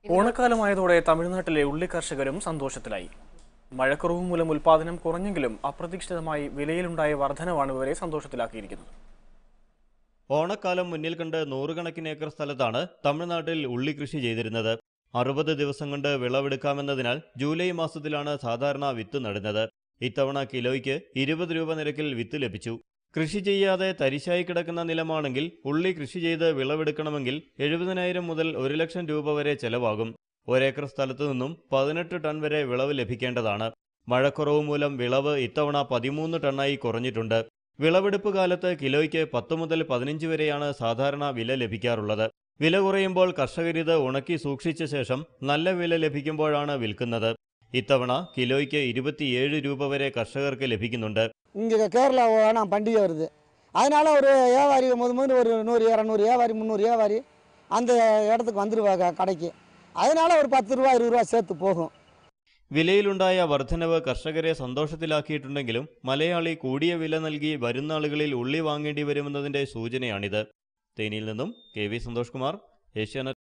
ഓണക്കാലമായതോടെ തമിഴ്നാട്ടിലെ ഉള്ളി കർഷകരും സന്തോഷത്തിലായി മഴക്കുറവ് മൂലം ഉൽപാദനം കുറഞ്ഞെങ്കിലും അപ്രതീക്ഷിതമായി വിലയിലുണ്ടായ വർധനവാണ് ഇവരെ സന്തോഷത്തിലാക്കിയിരിക്കുന്നത് ഓണക്കാലം മുന്നിൽ കണ്ട് നൂറുകണക്കിന് ഏക്കർ സ്ഥലത്താണ് തമിഴ്നാട്ടിൽ ഉള്ളി കൃഷി ചെയ്തിരുന്നത് അറുപത് ദിവസം കൊണ്ട് വിളവെടുക്കാമെന്നതിനാൽ ജൂലൈ മാസത്തിലാണ് സാധാരണ വിത്ത് നടുന്നത് ഇത്തവണ കിലോയ്ക്ക് ഇരുപത് രൂപ നിരക്കിൽ വിത്ത് ലഭിച്ചു കൃഷി ചെയ്യാതെ തരിശായി കിടക്കുന്ന നിലമാണെങ്കിൽ ഉള്ളി കൃഷി ചെയ്ത് വിളവെടുക്കണമെങ്കിൽ എഴുപതിനായിരം മുതൽ ഒരു ലക്ഷം രൂപ വരെ ചെലവാകും ഒരേക്കർ സ്ഥലത്തു നിന്നും പതിനെട്ട് ടൺ വരെ വിളവ് ലഭിക്കേണ്ടതാണ് മഴക്കുറവ് മൂലം വിളവ് ഇത്തവണ പതിമൂന്ന് ടണ്ണായി കുറഞ്ഞിട്ടുണ്ട് വിളവെടുപ്പ് കാലത്ത് കിലോയ്ക്ക് പത്ത് മുതൽ പതിനഞ്ച് വരെയാണ് സാധാരണ വില ലഭിക്കാറുള്ളത് വില കുറയുമ്പോൾ കർഷകരിത് ഉണക്കി സൂക്ഷിച്ച ശേഷം നല്ല വില ലഭിക്കുമ്പോഴാണ് വിൽക്കുന്നത് ഇത്തവണ കിലോയ്ക്ക് ഇരുപത്തിയേഴ് രൂപ വരെ കർഷകർക്ക് ലഭിക്കുന്നുണ്ട് இங்கே கேரளா வேணாம் பண்டிகை வருது அதனால ஒரு வியாபாரி முத முதல்ல ஒரு நூறு இரநூறு வியாபாரி முந்நூறு வியாபாரி அந்த இடத்துக்கு வந்துடுவாங்க கடைக்கு அதனால ஒரு பத்து ரூபா இருபது ரூபா சேர்த்து போகும் വിലയിലുണ്ടായ വർധനവ് കർഷകരെ സന്തോഷത്തിലാക്കിയിട്ടുണ്ടെങ്കിലും മലയാളി കൂടിയ വില നൽകി വരുന്നാളുകളിൽ ഉള്ളി വാങ്ങേണ്ടി വരുമെന്നതിന്റെ സൂചനയാണിത് തേനിയിൽ നിന്നും കെ വി സന്തോഷ് കുമാർ ഏഷ്യാനെറ്റ്